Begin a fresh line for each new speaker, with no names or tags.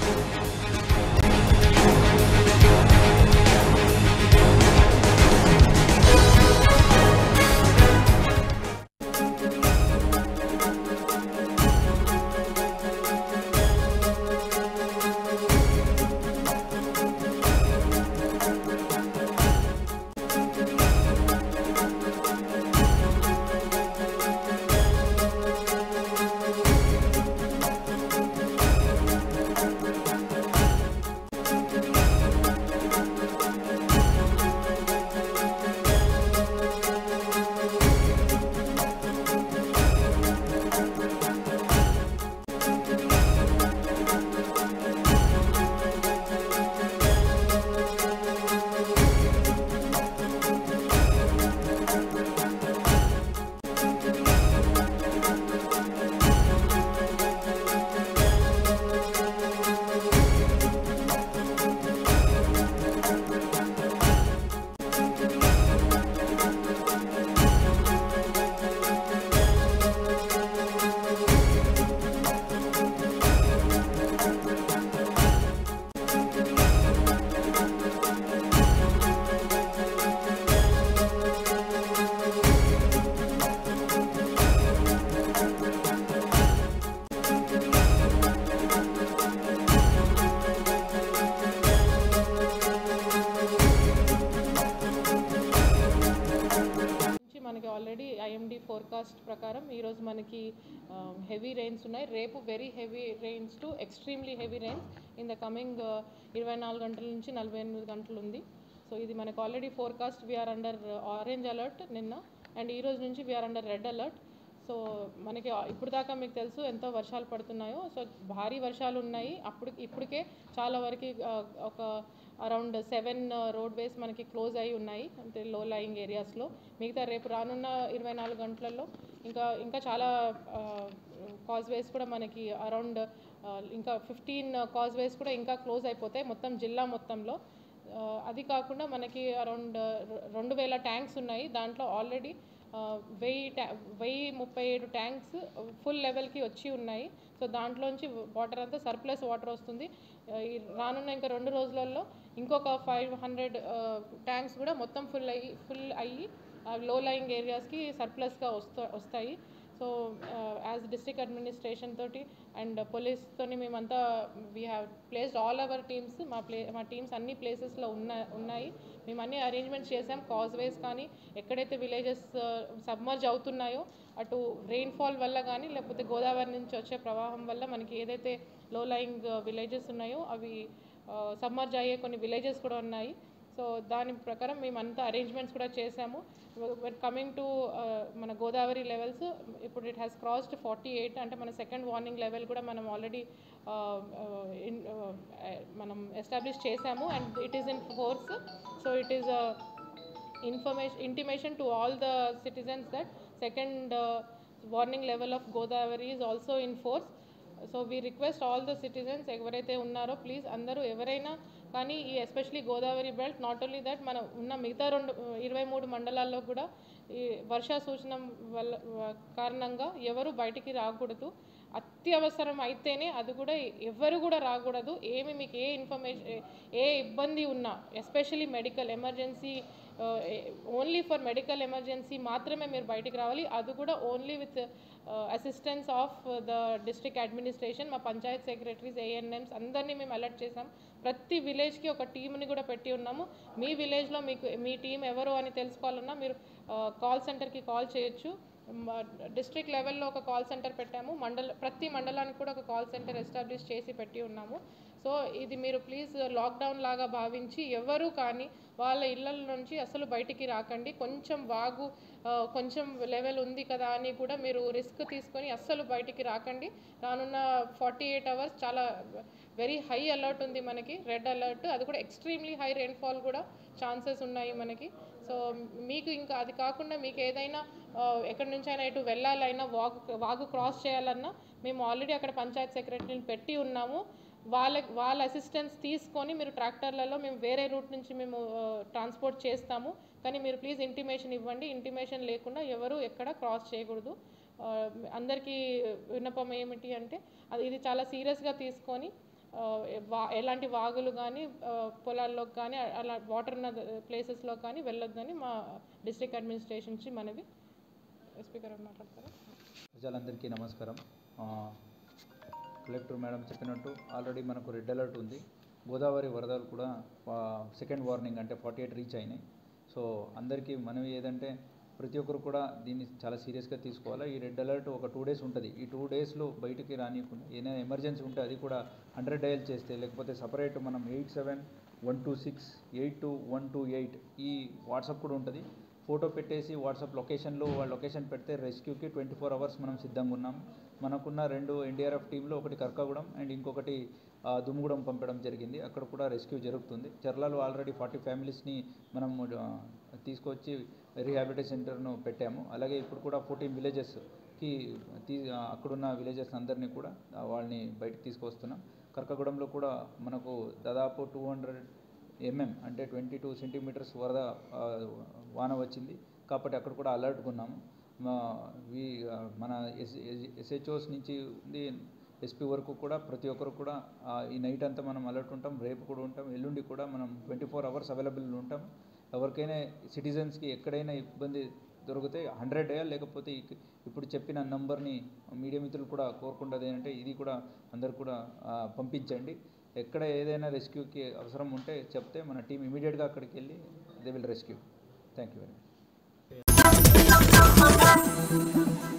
నుంచి మనకి already IMD forecast ప్రకారం ఈరోజు మనకి హెవీ రెయిన్స్ ఉన్నాయి రేపు very heavy rains to extremely heavy rains in the coming ఇరవై నాలుగు గంటల నుంచి నలభై ఎనిమిది గంటలు ఉంది సో ఇది మనకు already forecast we're under orange alert నిన్న అండ్ ఈ రోజు నుంచి we're under red alert so మనకి ఇప్పుడు దాకా మీకు తెలుసు ఎంతో వర్షాలు పడుతున్నాయో సో భారీ వర్షాలు ఉన్నాయి అప్పుడు ఇప్పటికే చాలా వరకు ఆ, ఒక అరౌండ్ సెవెన్ రోడ్ వేస్ మనకి క్లోజ్ అయి ఉన్నాయి అంటే లో లయింగ్ ఏరియాస్లో మిగతా రేపు రానున్న ఇరవై నాలుగు గంటలలో ఇంకా ఇంకా చాలా కాజ్ వేస్ కూడా మనకి అరౌండ్ ఇంకా ఫిఫ్టీన్ కాజ్ వేస్ కూడా ఇంకా క్లోజ్ అయిపోతాయి మొత్తం జిల్లా మొత్తంలో ఆ, అది కాకుండా మనకి అరౌండ్ రెండు వేల ట్యాంక్స్ ఉన్నాయి దాంట్లో ఆల్రెడీ వెయ్యి ట్యా వెయ్యి ముప్పై ఏడు ట్యాంక్స్ ఫుల్ లెవెల్కి వచ్చి ఉన్నాయి సో దాంట్లోంచి వాటర్ అంతా సర్ప్లస్ వాటర్ వస్తుంది ఆ, ఈ రానున్న ఇంకా రెండు రోజులలో ఇంకొక ఫైవ్ హండ్రెడ్ ట్యాంక్స్ కూడా మొత్తం ఫుల్ అయ్యి ఫుల్ అయ్యి లో లయింగ్ ఏరియాస్కి సర్ప్లస్గా వస్తా వస్తాయి సో యాజ్ డిస్ట్రిక్ట్ అడ్మినిస్ట్రేషన్ తోటి అండ్ పోలీస్తోని మేమంతా we have placed all our teams మా ప్లే మా టీమ్స్ అన్ని ప్లేసెస్లో ఉన్న ఉన్నాయి మేము అన్ని అరేంజ్మెంట్స్ చేసాం కాజ్వేస్ కానీ ఎక్కడైతే విలేజెస్ సబ్మర్జ్ అవుతున్నాయో అటు రెయిన్ఫాల్ వల్ల కానీ లేకపోతే గోదావరి నుంచి వచ్చే ప్రవాహం వల్ల మనకి ఏదైతే లో లయింగ్ విలేజెస్ ఉన్నాయో అవి సబ్మర్జ్ అయ్యే కొన్ని విలేజెస్ కూడా ఉన్నాయి సో దాని ప్రకారం మేమంతా అరేంజ్మెంట్స్ కూడా చేసాము కమింగ్ టు మన గోదావరి లెవెల్స్ ఇప్పుడు it has crossed forty eight అంటే మన సెకండ్ వార్నింగ్ లెవెల్ కూడా మనం ఆల్రెడీ మనం ఎస్టాబ్లిష్ చేసాము and it is in force so it is information intimation to all the citizens that second uh, warning level of godavari is also in force so we request all the citizens ఎవరైతే ఉన్నారో please అందరూ ఎవరైనా కానీ ఈ especially Godavari belt not only that మన ఉన్న మిగతా రెండు ఇరవై మూడు మండలాల్లో కూడా ఈ వర్షా సూచన వల్ల కారణంగా ఎవరు బయటికి రాకూడదు అత్యవసరం అయితేనే అది కూడా ఎవరు కూడా రాకూడదు ఏమి మీకు ఏ ఇన్ఫర్మేషన్ ఏ ఇబ్బంది ఉన్నా especially medical emergency only for medical emergency మాత్రమే మీరు బయటికి రావాలి అది కూడా only with assistance of the district administration మా పంచాయత్ సెక్రటరీస్ ఏఎన్ఎంస్ అందరినీ మేము అలర్ట్ చేసాం ప్రతి విలేజ్కి ఒక టీంని కూడా పెట్టి ఉన్నాము మీ విలేజ్లో మీకు మీ టీం ఎవరు అని తెలుసుకోవాలన్నా మీరు కాల్ సెంటర్కి కాల్ చేయొచ్చు డిస్ట్రిక్ట్ లెవెల్లో ఒక కాల్ సెంటర్ పెట్టాము మండల ప్రతి మండలానికి కూడా ఒక కాల్ సెంటర్ ఎస్టాబ్లిష్ చేసి పెట్టి ఉన్నాము సో ఇది మీరు ప్లీజ్ లాక్డౌన్ లాగా భావించి ఎవరు కానీ వాళ్ళ ఇళ్ళ నుంచి అసలు బయటికి రాకండి కొంచెం వాగు ఆ, కొంచెం లెవెల్ ఉంది కదా అని కూడా మీరు రిస్క్ తీసుకొని అస్సలు బయటికి రాకండి రానున్న ఫార్టీ ఎయిట్ అవర్స్ చాలా వెరీ హై అలర్ట్ ఉంది మనకి రెడ్ అలర్ట్ అది కూడా ఎక్స్ట్రీమ్లీ హై రెయిన్ఫాల్ కూడా ఛాన్సెస్ ఉన్నాయి మనకి సో మీకు ఇంకా అది కాకుండా మీకు ఏదైనా ఆ, ఎక్కడి నుంచి అయినా ఇటు వెళ్ళాలైనా వాగు వాగు క్రాస్ చేయాలన్నా మేము ఆల్రెడీ అక్కడ పంచాయత్ సెక్రటరీని పెట్టి ఉన్నాము వాళ్ళ వాళ్ళ అసిస్టెన్స్ తీసుకొని మీరు ట్రాక్టర్లలో మేము వేరే రూట్ నుంచి మేము ట్రాన్స్పోర్ట్ చేస్తాము కానీ మీరు ప్లీజ్ ఇంటిమేషన్ ఇవ్వండి ఇంటిమేషన్ లేకుండా ఎవరు ఎక్కడ క్రాస్ చేయకూడదు ఆ, అందరికీ విన్నపం ఏమిటి అంటే అది ఇది చాలా సీరియస్గా తీసుకొని ఆ, వా ఎలాంటి వాగులు కానీ పొలాల్లోకి కానీ అలా వాటర్ ఉన్న ప్లేసెస్లో కానీ వెళ్ళొద్దని మా డిస్ట్రిక్ట్ అడ్మినిస్ట్రేషన్ నుంచి మనవి స్పీకర్ మాట్లాడతారా
ప్రజలందరికీ నమస్కారం ఆ, కలెక్టర్ మేడం చెప్పినట్టు ఆల్రెడీ మనకు రెడ్ అలర్ట్ ఉంది గోదావరి వరదలు కూడా సెకండ్ వార్నింగ్ అంటే ఫార్టీ ఎయిట్ రీచ్ అయినాయి సో అందరికీ మనవి ఏదంటే ప్రతి ఒక్కరు కూడా దీన్ని చాలా సీరియస్గా తీసుకోవాలి ఈ రెడ్ అలర్ట్ ఒక టూ డేస్ ఉంటుంది ఈ టూ డేస్లో బయటికి రానియకుండా ఏదైనా ఎమర్జెన్సీ ఉంటే అది కూడా హండ్రెడ్ డయల్ చేస్తే లేకపోతే సపరేట్ మనం eight seven one two six eight two one two eight ఈ వాట్సాప్ కూడా ఉంటుంది ఫోటో పెట్టేసి వాట్సాప్ లొకేషన్లో వాళ్ళ లొకేషన్ పెడితే రెస్క్యూకి ట్వంటీ ఫోర్ అవర్స్ మనం సిద్ధంగా ఉన్నాం మనకున్న రెండు ఎన్డీఆర్ఎఫ్ టీంలో ఒకటి కర్కాగూడెం అండ్ ఇంకొకటి ఆ, దుమ్ముగూడెం పంపడం జరిగింది అక్కడ కూడా రెస్క్యూ జరుగుతుంది చర్లలో ఆల్రెడీ ఫార్టీ ఫ్యామిలీస్ని మనం ఆ, తీసుకొచ్చి రీహాబిలిటేషన్ సెంటర్ను పెట్టాము అలాగే ఇప్పుడు కూడా ఫోర్టీన్ విలేజెస్కి తీ ఆ, అక్కడున్న విలేజెస్ అందరినీ కూడా ఆ, వాళ్ళని బయటకు తీసుకొస్తున్నాం కర్కగూడెంలో కూడా మనకు దాదాపు టూ హండ్రెడ్ ఎంఎం అంటే ట్వంటీ టూ సెంటీమీటర్స్ వరద ఆ, వాన వచ్చింది కాబట్టి అక్కడ కూడా అలర్ట్గా ఉన్నాము మా వి ఆ, మన ఎస్ ఎస్హెచ్ఓస్ నుంచి ఉంది ఎస్పీ వరకు కూడా ప్రతి ఒక్కరు కూడా ఆ, ఈ నైట్ అంతా మనం అలర్ట్ ఉంటాం రేపు కూడా ఉంటాం ఎల్లుండి కూడా మనం ట్వంటీ ఫోర్ అవర్స్ అవైలబుల్ ఉంటాం ఎవరికైనా సిటిజన్స్కి ఎక్కడైనా ఇబ్బంది దొరికితే హండ్రెడ్ డయల్ లేకపోతే ఇక్- ఇప్పుడు చెప్పిన నంబర్ని మీడియా మిత్రులు కూడా కోరుకుంటుంది ఏంటంటే ఇది కూడా అందరు కూడా ఆ, పంపించండి ఎక్కడ ఏదైనా రెస్క్యూకి అవసరం ఉంటే చెప్తే మన టీం ఇమీడియట్గా అక్కడికి వెళ్ళి they will rescue thank you very much